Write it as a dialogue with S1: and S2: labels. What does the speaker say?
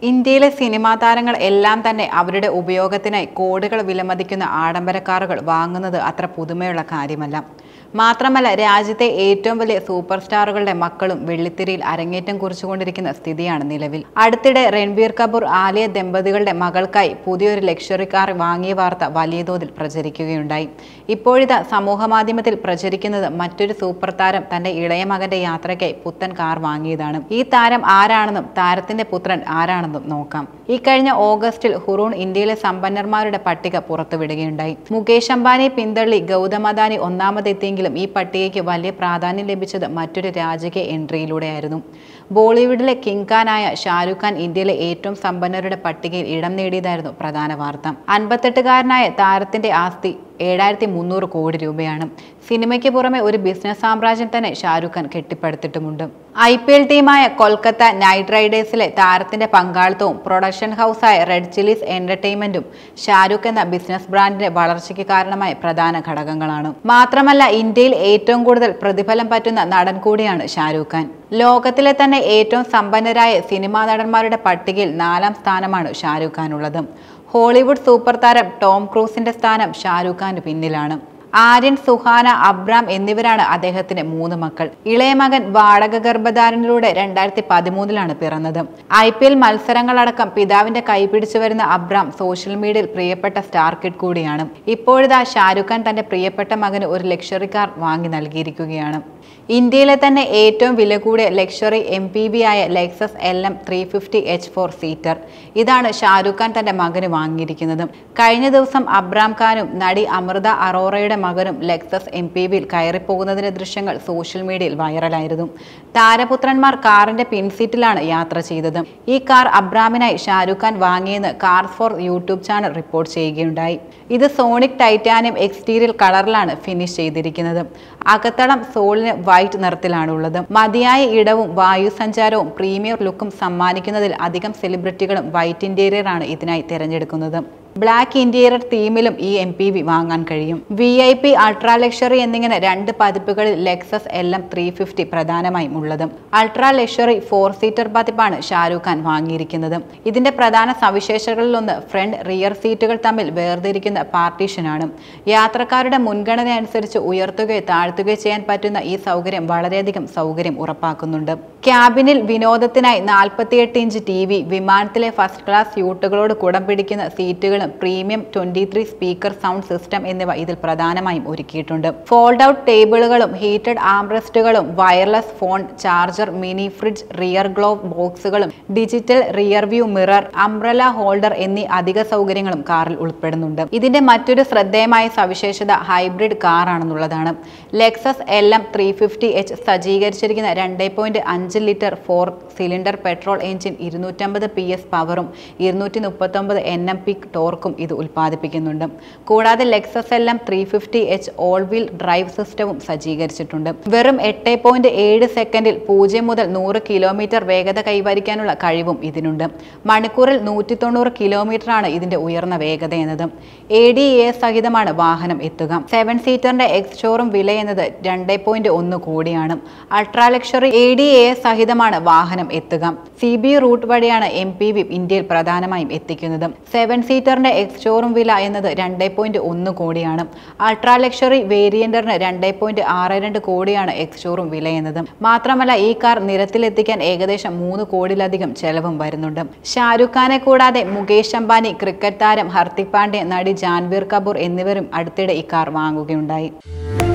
S1: ഇന്ത്യയിലെ സിനിമാ താരങ്ങൾ എല്ലാം തന്നെ അവരുടെ ഉപയോഗത്തിനായി കോടികൾ വിലമതിക്കുന്ന ആഡംബര കാറുകൾ വാങ്ങുന്നത് അത്ര പുതുമയുള്ള കാര്യമല്ല മാത്രമല്ല രാജ്യത്തെ ഏറ്റവും വലിയ സൂപ്പർ സ്റ്റാറുകളുടെ മക്കളും വെള്ളിത്തിരിയിൽ അരങ്ങേറ്റം കുറിച്ചുകൊണ്ടിരിക്കുന്ന സ്ഥിതിയാണ് നിലവിൽ അടുത്തിടെ രൺബീർ കപൂർ ആലിയ ദമ്പതികളുടെ മകൾക്കായി പുതിയൊരു ലക്ഷറി കാർ വാങ്ങിയ വാർത്ത വലിയ തോതിൽ പ്രചരിക്കുകയുണ്ടായി ഇപ്പോഴിതാ സമൂഹ മാധ്യമത്തിൽ പ്രചരിക്കുന്നത് മറ്റൊരു സൂപ്പർ താരം തന്റെ ഇളയ മകന്റെ യാത്രയ്ക്കായി പുത്തൻ കാർ വാങ്ങിയതാണ് ഈ താരം ആരാണെന്നും താരത്തിന്റെ പുത്രൻ ആരാണെന്നും നോക്കാം ഈ കഴിഞ്ഞ ഓഗസ്റ്റിൽ ഹുറൂൺ ഇന്ത്യയിലെ സമ്പന്നന്മാരുടെ പട്ടിക പുറത്തുവിടുകയുണ്ടായി മുകേഷ് അംബാനി പിന്തള്ളി ഗൗതം അദാനി ഒന്നാമതെത്തിയെങ്കിലും ഈ പട്ടികയ്ക്ക് വലിയ പ്രാധാന്യം ലഭിച്ചത് മറ്റൊരു രാജകീയ എൻട്രിയിലൂടെയായിരുന്നു ബോളിവുഡിലെ കിങ് ഖാനായ ഷാരൂഖ് ഖാൻ ഇന്ത്യയിലെ ഏറ്റവും സമ്പന്നരുടെ പട്ടികയിൽ ഇടം നേടിയതായിരുന്നു പ്രധാന വാർത്ത അൻപത്തെട്ടുകാരനായ താരത്തിന്റെ ആസ്തി ഏഴായിരത്തി മുന്നൂറ് കോടി രൂപയാണ് സിനിമയ്ക്ക് പുറമെ ഒരു ബിസിനസ് സാമ്രാജ്യം തന്നെ ഷാരൂഖ് ഖാൻ കെട്ടിപ്പടുത്തിട്ടുമുണ്ട് ഐ പി എൽ ടീമായ കൊൽക്കത്ത നൈറ്റ് റൈഡേഴ്സിലെ താരത്തിന്റെ പങ്കാളിത്തവും പ്രൊഡക്ഷൻ ഹൗസായ റെഡ് ചില്ലീസ് എന്റർടൈൻമെന്റും ഷാരൂഖ് എന്ന ബിസിനസ് ബ്രാൻഡിന്റെ വളർച്ചയ്ക്ക് കാരണമായ പ്രധാന ഘടകങ്ങളാണ് മാത്രമല്ല ഇന്ത്യയിൽ ഏറ്റവും കൂടുതൽ പ്രതിഫലം പറ്റുന്ന നടൻ കൂടിയാണ് ഷാരൂഖ് ഖാൻ ലോകത്തിലെ തന്നെ ഏറ്റവും സമ്പന്നരായ സിനിമാ നടന്മാരുടെ പട്ടികയിൽ നാലാം സ്ഥാനമാണ് ഷാരൂഖ് ഖാനുള്ളത് ഹോളിവുഡ് സൂപ്പർ താരം ടോം ക്രൂസിന്റെ സ്ഥാനം ഷാരൂഖ് ഖാന് പിന്നിലാണ് ആര്യൻ സുഹാന അബ്രാം എന്നിവരാണ് അദ്ദേഹത്തിന്റെ മൂന്ന് മക്കൾ ഇളയ മകൻ വാടക ഗർഭധാരണിലൂടെ രണ്ടായിരത്തി പതിമൂന്നിലാണ് പിറന്നത് ഐ പി എൽ മത്സരങ്ങളടക്കം പിതാവിന്റെ കൈപിടിച്ചു വരുന്ന അബ്രാം സോഷ്യൽ മീഡിയയിൽ പ്രിയപ്പെട്ട സ്റ്റാർ കിഡ് കൂടിയാണ് ഇപ്പോഴിതാ ഷാരൂഖ് ഖാൻ തന്റെ പ്രിയപ്പെട്ട മകന് ഒരു ലക്ഷറി കാർ വാങ്ങി നൽകിയിരിക്കുകയാണ് ഇന്ത്യയിലെ തന്നെ ഏറ്റവും വില കൂടിയ ലക്ഷറി എം പി വി ആയ Lexus L M three fifty H four seater ഇതാണ് ഷാരൂഖ് ഖാൻ തന്റെ മകന് വാങ്ങിയിരിക്കുന്നത് കഴിഞ്ഞ ദിവസം അബ്രാം ഖാനും നടി അമൃത അറോറയുടെ മകനും ലെക്സസ് എം പി വിയിൽ കയറിപ്പോകുന്നതിന്റെ ദൃശ്യങ്ങൾ സോഷ്യൽ മീഡിയയിൽ വൈറലായിരുന്നു താരപുത്രന്മാർ കാറിന്റെ പിൻസീറ്റിലാണ് യാത്ര ചെയ്തത് ഈ കാർ അബ്രാമിനായി ഷാരൂഖ് ഖാൻ വാങ്ങിയെന്ന് car four YouTube channel report ചെയ്യുകയുണ്ടായി ഇത് സോണിക് ടൈറ്റാനിയം എക്സ്റ്റീരിയർ കളറിലാണ് ഫിനിഷ് ചെയ്തിരിക്കുന്നത് അകത്തളം സോളിന് വൈറ്റ് നിറത്തിലാണുള്ളത് മതിയായ ഇടവും വായു സഞ്ചാരവും പ്രീമിയർ ലുക്കും സമ്മാനിക്കുന്നതിൽ അധികം സെലിബ്രിറ്റികളും വൈറ്റ് ഇന്റീരിയർ ആണ് ഇതിനായി തിരഞ്ഞെടുക്കുന്നത് ബ്ലാക്ക് ഇന്റീരിയർ തീമിലും ഈ എം പി വി വാങ്ങാൻ കഴിയും V I P ultra luxury എന്നിങ്ങനെ രണ്ട് പതിപ്പുകളിൽ Lexus L M three fifty പ്രധാനമായും ഉള്ളത് അൾട്രാ ലക്ഷറി ഫോർ സീറ്റർ പതിപ്പാണ് ഷാരൂഖ് ഖാൻ വാങ്ങിയിരിക്കുന്നത് ഇതിന്റെ പ്രധാന സവിശേഷതകളിലൊന്ന് ഫ്രണ്ട് റിയർ സീറ്റുകൾ തമ്മിൽ വേർതിരിക്കുന്ന പാർട്ടീഷനാണ് യാത്രക്കാരുടെ മുൻഗണന അനുസരിച്ച് ഉയർത്തുകയോ താഴ്ത്തുകയോ ചെയ്യാൻ പറ്റുന്ന ഈ സൗകര്യം വളരെയധികം സൗകര്യം ഉറപ്പാക്കുന്നുണ്ട് ക്യാബിനിൽ വിനോദത്തിനായി നാൽപ്പത്തിയെട്ട് ഇഞ്ച് ടി വി വിമാനത്തിലെ ഫസ്റ്റ് ക്ലാസ് യൂട്ടുകളോട് കുടം പിടിക്കുന്ന സീറ്റുകളും premium twenty three speaker sound system എന്നിവ ഇതിൽ പ്രധാനമായും ഒരുക്കിയിട്ടുണ്ട് ഫോൾഡ് ഔട്ട് ടേബിളുകളും ഹീറ്റഡ് ആംറെസ്റ്റുകളും wireless phone charger mini fridge rear glove ബോക്സുകളും digital rear view mirror umbrella holder എന്നീ അധിക സൗകര്യങ്ങളും കാറിൽ ഉൾപ്പെടുന്നുണ്ട് ഇതിന്റെ മറ്റൊരു ശ്രദ്ധേയമായ സവിശേഷത ഹൈബ്രിഡ് കാർ ആണെന്നുള്ളതാണ് Lexus L M three fifty H സജ്ജീകരിച്ചിരിക്കുന്ന രണ്ട് പോയിന്റ് അഞ്ച് litre four cylinder petrol engine ഇരുന്നൂറ്റമ്പത് പി എസ് പവറും ഇരുന്നൂറ്റി മുപ്പത്തൊമ്പത് എൻ എം പി ടോർക്കും ഇത് ഉൽപ്പാദിപ്പിക്കുന്നുണ്ട് കൂടാതെ Lexus L M three fifty H all wheel drive സിസ്റ്റവും സജ്ജീകരിച്ചിട്ടുണ്ട് വെറും എട്ട് പോയിന്റ് ഏഴ് സെക്കൻഡിൽ പൂജ്യം മുതൽ നൂറ് കിലോമീറ്റർ വേഗത കൈവരിക്കാനുള്ള കഴിവും ഇതിനുണ്ട് മണിക്കൂറിൽ നൂറ്റി തൊണ്ണൂറ് കിലോമീറ്ററാണ് ഇതിന്റെ ഉയർന്ന വേഗത എന്നത് എ ഡി എ സഹിതമാണ് വാഹനം എത്തുക സെവൻ സീറ്ററിന്റെ എക്സ് ഷോറും വില എന്നത് രണ്ട് പോയിന്റ് ഒന്ന് കോടിയാണ് ultra luxury A D A സഹിതമാണ് വാഹനം എത്തുക സി ബി റൂട്ട് വഴിയാണ് എം പി വി ഇന്ത്യയിൽ പ്രധാനമായും എത്തിക്കുന്നത് സെവൻ സീറ്ററിന്റെ എക്സ് ഷോറും വില എന്നത് രണ്ട് പോയിന്റ് ഒന്ന് കോടിയാണ് അൾട്രാ ലക്ഷറി വേരിയന്ററിന് രണ്ട് പോയിന്റ് ആറ് രണ്ട് കോടിയാണ് എക്സ് ഷോറും വില എന്നത് മാത്രമല്ല ഈ കാർ നിരത്തിലെത്തിക്കാൻ ഏകദേശം മൂന്ന് കോടിയിലധികം ചെലവും വരുന്നുണ്ട് ഷാരൂഖ് ഖാനെ കൂടാതെ മുകേഷ് അംബാനി ക്രിക്കറ്റ് താരം ഹർദിക് പാണ്ഡ്യ നടി ജാൻവീർ കപൂർ എന്നിവരും അടുത്തിടെ ഈ കാർ വാങ്ങുകയുണ്ടായി